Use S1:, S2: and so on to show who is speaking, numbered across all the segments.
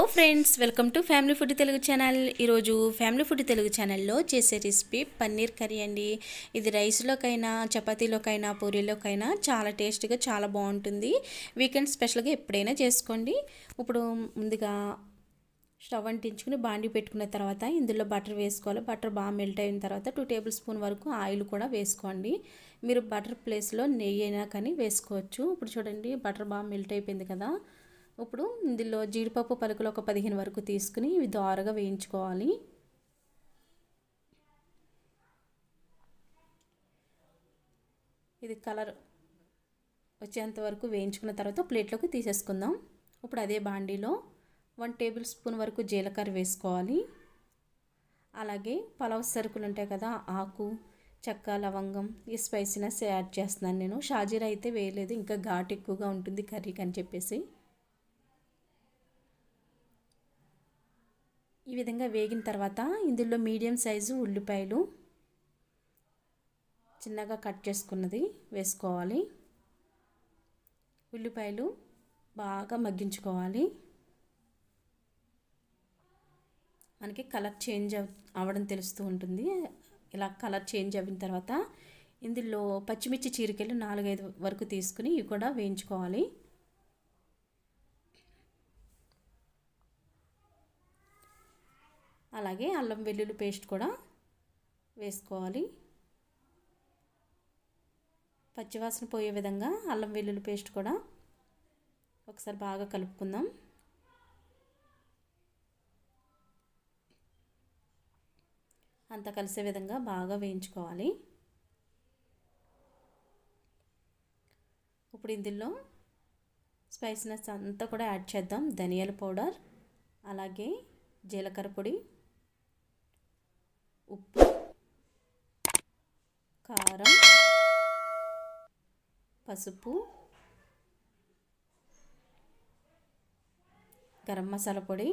S1: friends welcome to family food Telugu channel ఈరోజు family food Telugu ఛానల్లో చేసే రెసిపీ పన్నీర్ కర్రీ అండి ఇది రైస్లోకైనా చపాతీలోకైనా పూరీలోకైనా చాలా టేస్ట్గా చాలా బాగుంటుంది వీకెండ్ స్పెషల్గా ఎప్పుడైనా చేసుకోండి ఇప్పుడు ముందుగా స్టవ్ అంటించుకుని బాండి పెట్టుకున్న తర్వాత ఇందులో బటర్ వేసుకోవాలి బటర్ బాగా మెల్ట్ అయిన తర్వాత టూ టేబుల్ స్పూన్ వరకు ఆయిల్ కూడా వేసుకోండి మీరు బటర్ ప్లేస్లో నెయ్యి అయినా కానీ వేసుకోవచ్చు ఇప్పుడు చూడండి బటర్ బాగా మెల్ట్ అయిపోయింది కదా ఇప్పుడు ఇందులో జీడిపప్పు పలుకులు ఒక పదిహేను వరకు తీసుకుని ఇవి దోరగా వేయించుకోవాలి ఇది కలర్ వచ్చేంత వరకు వేయించుకున్న తర్వాత ప్లేట్లోకి తీసేసుకుందాం ఇప్పుడు అదే బాండీలో వన్ టేబుల్ స్పూన్ వరకు జీలకర్ర వేసుకోవాలి అలాగే పలావ్ సరుకులు ఉంటాయి కదా ఆకు చెక్క లవంగం ఈ స్పైసీనెస్ యాడ్ చేస్తున్నాను నేను షాజీరా అయితే వేయలేదు ఇంకా ఘాట్ ఎక్కువగా ఉంటుంది కర్రీకి అని చెప్పేసి ఈ విధంగా వేగిన తర్వాత ఇందులో మీడియం సైజు ఉల్లిపాయలు చిన్నగా కట్ చేసుకున్నది వేసుకోవాలి ఉల్లిపాయలు బాగా మగ్గించుకోవాలి మనకి కలర్ చేంజ్ అవ్వడం తెలుస్తూ ఉంటుంది ఇలా కలర్ చేంజ్ అయిన తర్వాత ఇందులో పచ్చిమిర్చి చీరికలు నాలుగైదు వరకు తీసుకుని ఇవి కూడా వేయించుకోవాలి అలాగే అల్లం వెల్లుల్లి పేస్ట్ కూడా వేసుకోవాలి పచ్చివాసన పోయే విధంగా అల్లం వెల్లుల్లి పేస్ట్ కూడా ఒకసారి బాగా కలుపుకుందాం అంతా కలిసే విధంగా బాగా వేయించుకోవాలి ఇప్పుడు ఇందులో స్పైసీనెస్ అంతా కూడా యాడ్ చేద్దాం ధనియాల పౌడర్ అలాగే జీలకర్ర పొడి ఉప్పు కారం పసుపు గరం మసాలా పొడి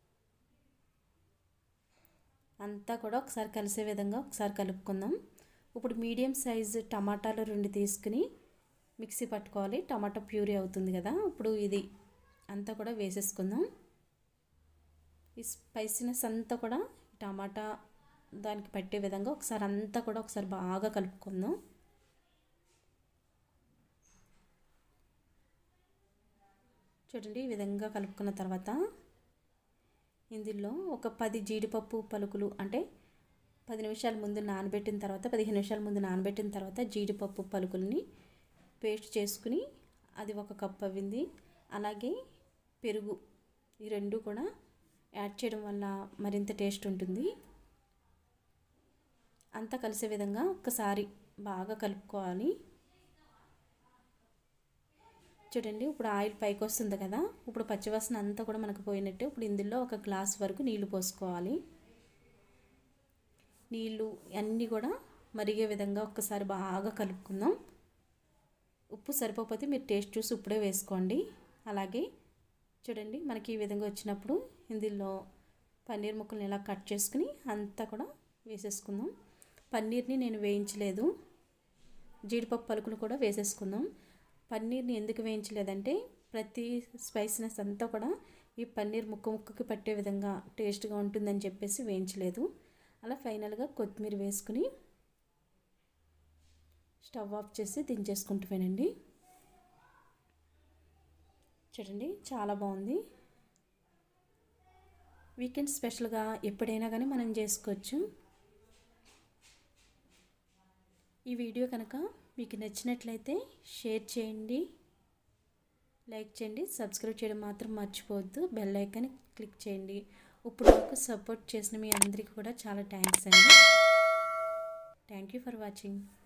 S1: అంతా కూడా ఒకసారి కలిసే విధంగా ఒకసారి కలుపుకుందాం ఇప్పుడు మీడియం సైజు టమాటాలు రెండు తీసుకుని మిక్సీ పట్టుకోవాలి టమాటా ప్యూరీ అవుతుంది కదా ఇప్పుడు ఇది అంతా కూడా వేసేసుకుందాం ఈ స్పైసీనెస్ అంతా కూడా టమాటా దానికి పట్టే విధంగా ఒకసారి అంతా కూడా ఒకసారి బాగా కలుపుకుందాం చూడండి ఈ విధంగా కలుపుకున్న తర్వాత ఇందులో ఒక పది జీడిపప్పు పలుకులు అంటే పది నిమిషాల ముందు నానబెట్టిన తర్వాత పదిహేను నిమిషాల ముందు నానబెట్టిన తర్వాత జీడిపప్పు పలుకుల్ని పేస్ట్ చేసుకుని అది ఒక కప్ అవ్వింది అలాగే పెరుగు ఈ రెండు కూడా యాడ్ చేయడం వల్ల మరింత టేస్ట్ ఉంటుంది అంతా కలిసే విధంగా ఒక్కసారి బాగా కలుపుకోవాలి చూడండి ఇప్పుడు ఆయిల్ పైకి వస్తుంది కదా ఇప్పుడు పచ్చివాసన అంతా కూడా మనకు పోయినట్టు ఇప్పుడు ఇందులో ఒక గ్లాస్ వరకు నీళ్లు పోసుకోవాలి నీళ్ళు అన్నీ కూడా మరిగే విధంగా ఒక్కసారి బాగా కలుపుకుందాం ఉప్పు సరిపోతే మీరు టేస్ట్ చూసి ఇప్పుడే వేసుకోండి అలాగే చూడండి మనకి ఈ విధంగా వచ్చినప్పుడు ఇందులో పన్నీర్ ముక్కల్ని ఇలా కట్ చేసుకుని అంతా కూడా వేసేసుకుందాం పన్నీర్ని నేను వేయించలేదు జీడిపప్పు పలుకులు కూడా వేసేసుకుందాం పన్నీర్ని ఎందుకు వేయించలేదంటే ప్రతి స్పైసీనెస్ అంతా కూడా ఈ పన్నీర్ ముక్క ముక్కకి పట్టే విధంగా టేస్ట్గా ఉంటుందని చెప్పేసి వేయించలేదు అలా ఫైనల్గా కొత్తిమీర వేసుకుని స్టవ్ ఆఫ్ చేసి దించేసుకుంటున్నానండి చూడండి చాలా బాగుంది వీకెండ్ స్పెషల్గా ఎప్పుడైనా కానీ మనం చేసుకోవచ్చు ఈ వీడియో కనుక మీకు నచ్చినట్లయితే షేర్ చేయండి లైక్ చేయండి సబ్స్క్రైబ్ చేయడం మాత్రం మర్చిపోవద్దు బెల్ ఐకాన్ క్లిక్ చేయండి ఇప్పుడు వరకు సపోర్ట్ చేసిన మీ అందరికీ కూడా చాలా థ్యాంక్స్ అండి థ్యాంక్ యూ ఫర్ వాచింగ్